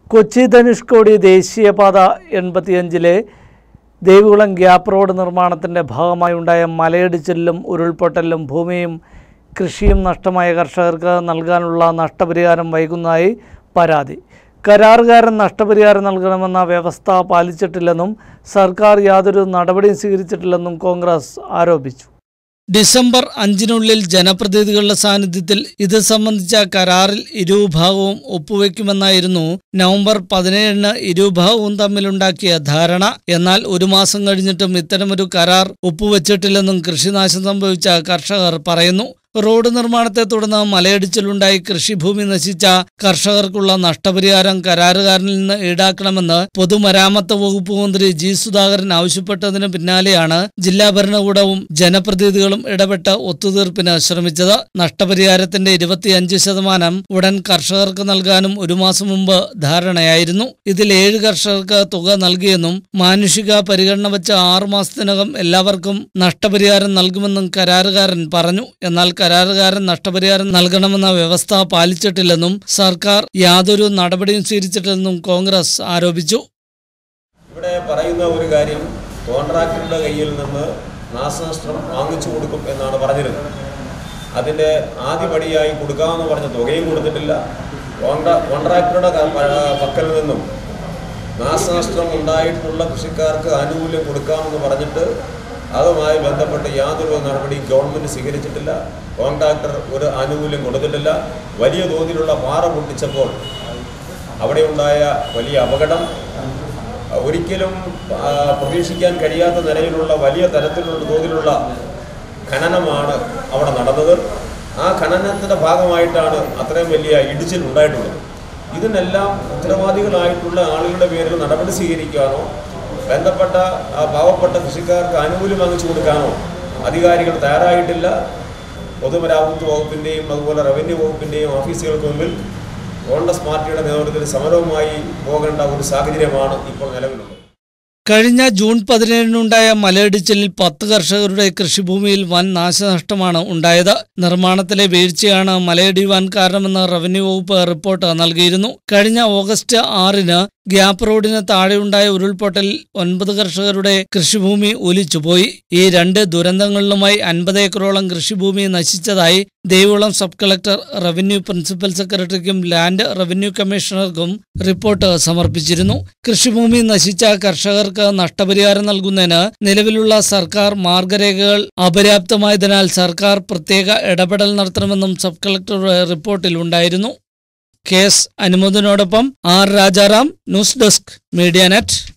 കൊച്ചി ധനുഷ്കോടി ദേശീയപാത എൺപത്തിയഞ്ചിലെ Devikulam gap road നിർമ്മാണത്തിൻ്റെ ഭാഗമായി ഉണ്ടായ മലയിടിച്ചിലും ഉരുൾപൊട്ടലിലും ഭൂമിയും കൃഷിയും നഷ്ടമായ കർഷകർക്ക് നൽകാനുള്ള നഷ്ടപരിഹാരം വൈകുന്നതായി പരാതി കരാറുകാരൻ നഷ്ടപരിഹാരം നൽകണമെന്ന വ്യവസ്ഥ പാലിച്ചിട്ടില്ലെന്നും സർക്കാർ യാതൊരു നടപടിയും സ്വീകരിച്ചിട്ടില്ലെന്നും കോൺഗ്രസ് ആരോപിച്ചു ഡിസംബർ അഞ്ചിനുള്ളിൽ ജനപ്രതിനിധികളുടെ സാന്നിധ്യത്തിൽ ഇത് സംബന്ധിച്ച കരാറിൽ ഇരുവിഭാഗവും ഒപ്പുവെക്കുമെന്നായിരുന്നു നവംബർ പതിനേഴിന് ഇരുവിഭാഗവും തമ്മിലുണ്ടാക്കിയ ധാരണ എന്നാൽ ഒരു മാസം കഴിഞ്ഞിട്ടും ഇത്തരമൊരു കരാർ ഒപ്പുവെച്ചിട്ടില്ലെന്നും കൃഷിനാശം സംഭവിച്ച കർഷകർ പറയുന്നു റോഡ് നിർമ്മാണത്തെ തുടർന്ന് മലയിടിച്ചിലുണ്ടായി കൃഷിഭൂമി നശിച്ച കർഷകർക്കുള്ള നഷ്ടപരിഹാരം കരാറുകാരനിൽ നിന്ന് ഈടാക്കണമെന്ന് പൊതുമരാമത്ത് വകുപ്പ് മന്ത്രി ജി സുധാകരൻ ആവശ്യപ്പെട്ടതിന് പിന്നാലെയാണ് ജില്ലാ ഭരണകൂടവും ജനപ്രതിനിധികളും ഇടപെട്ട് ഒത്തുതീർപ്പിന് ശ്രമിച്ചത് നഷ്ടപരിഹാരത്തിന്റെ ഇരുപത്തിയഞ്ച് ശതമാനം ഉടൻ കർഷകർക്ക് നൽകാനും ഒരു മാസം മുമ്പ് ധാരണയായിരുന്നു ഇതിൽ ഏഴ് കർഷകർക്ക് തുക നൽകിയെന്നും മാനുഷിക പരിഗണന വെച്ച് ആറു മാസത്തിനകം എല്ലാവർക്കും നഷ്ടപരിഹാരം നൽകുമെന്നും കരാറുകാരൻ പറഞ്ഞു എന്നാൽ കരാറുകാരൻ നഷ്ടപരിഹാരം നൽകണമെന്ന വ്യവസ്ഥ പാലിച്ചിട്ടില്ലെന്നും സർക്കാർ യാതൊരു നടപടിയും സ്വീകരിച്ചിട്ടില്ലെന്നും കോൺഗ്രസ് ആരോപിച്ചു ഇവിടെ പറയുന്ന ഒരു കാര്യം കോൺട്രാക്ടറുടെ കയ്യിൽ നിന്ന് നാശനഷ്ടം വാങ്ങിച്ചു കൊടുക്കും എന്നാണ് പറഞ്ഞിരുന്നത് അതിൻ്റെ ആദ്യപടിയായി കൊടുക്കാമെന്ന് പറഞ്ഞ തുകയും കൊടുത്തിട്ടില്ല കോൺട്രാ കോൺട്രാക്ടറുടെ ക- പ- പക്കൽ നിന്നും നാശനഷ്ടം ഉണ്ടായിട്ടുള്ള കൃഷിക്കാർക്ക് ആനുകൂല്യം കൊടുക്കാമെന്ന് പറഞ്ഞിട്ട് അതുമായി ബന്ധപ്പെട്ട് യാതൊരു നടപടിയും ഗവൺമെൻറ് സ്വീകരിച്ചിട്ടില്ല കോൺട്രാക്ടർ ഒരു ആനുകൂല്യം കൊടുത്തിട്ടില്ല വലിയ തോതിലുള്ള പാറ പൊട്ടിച്ചപ്പോൾ അവിടെ ഉണ്ടായ വലിയ അപകടം ഒരിക്കലും ആ, പ്രതീക്ഷിക്കാൻ കഴിയാത്ത നിലയിലുള്ള വലിയ തരത്തിലുള്ള തോതിലുള്ള ഖനനമാണ് അവിടെ നടന്നത് ആ ഖനനത്തിൻ്റെ ഭാഗമായിട്ടാണ് അത്രയും വലിയ ഇടിച്ചിൽ ഉണ്ടായിട്ടുള്ളത് ഇതിനെല്ലാം ഉത്തരവാദികളായിട്ടുള്ള ആളുകളുടെ പേരിൽ നടപടി സ്വീകരിക്കാനോ ബന്ധപ്പെട്ട ആ, പാവപ്പെട്ട കൃഷിക്കാർക്ക് ആനുകൂല്യം വാങ്ങിച്ചു കൊടുക്കാനോ അധികാരികൾ തയ്യാറായിട്ടില്ല പൊതുമരാമത്ത് വകുപ്പിൻ്റെയും അതുപോലെ റവന്യൂ വകുപ്പിൻ്റെയും ഓഫീസുകൾക്ക് മുമ്പിൽ കോൺഗ്രസ് പാർട്ടിയുടെ നേതൃത്വത്തിൽ സമരവുമായി പോകേണ്ട ഒരു സാഹചര്യമാണ് ഇപ്പോൾ നിലവിലുള്ളത് കഴിഞ്ഞ ജൂൺ പതിനേഴിനുണ്ടായ മലയിടിച്ചിലിൽ പത്ത് കർഷകരുടെ കൃഷിഭൂമിയിൽ വൻ നാശനഷ്ടമാണ് ഉണ്ടായത് നിർമ്മാണത്തിലെ വീഴ്ചയാണ് മലയിടിയുവാൻ കാരണമെന്ന് റവന്യൂ വകുപ്പ് റിപ്പോർട്ട് നൽകിയിരുന്നു കഴിഞ്ഞ ഓഗസ്റ്റ് ആറിന് ഗ്യാപ്പ് റോഡിന് താഴെയുണ്ടായ ഉരുൾപൊട്ടലിൽ ഒൻപത് കർഷകരുടെ കൃഷിഭൂമി ഒലിച്ചുപോയി ഈ രണ്ട് ദുരന്തങ്ങളിലുമായി അൻപത് ഏക്കറോളം കൃഷിഭൂമി നശിച്ചതായി Devikulam sub collector revenue principal സെക്രട്ടറിക്കും ലാൻഡ് റവന്യൂ കമ്മീഷണർക്കും റിപ്പോർട്ട് സമർപ്പിച്ചിരുന്നു കൃഷിഭൂമി നശിച്ച കർഷകർക്ക് നഷ്ടപരിഹാരം നൽകുന്നതിന് നിലവിലുള്ള സർക്കാർ മാർഗരേഖകൾ അപര്യാപ്തമായതിനാൽ സർക്കാർ പ്രത്യേക ഇടപെടൽ നടത്തണമെന്നും സബ് കളക്ടറുടെ റിപ്പോർട്ടിൽ ഉണ്ടായിരുന്നു കെ എസ് അനുമോദനോടൊപ്പം R Rajaram news desk media net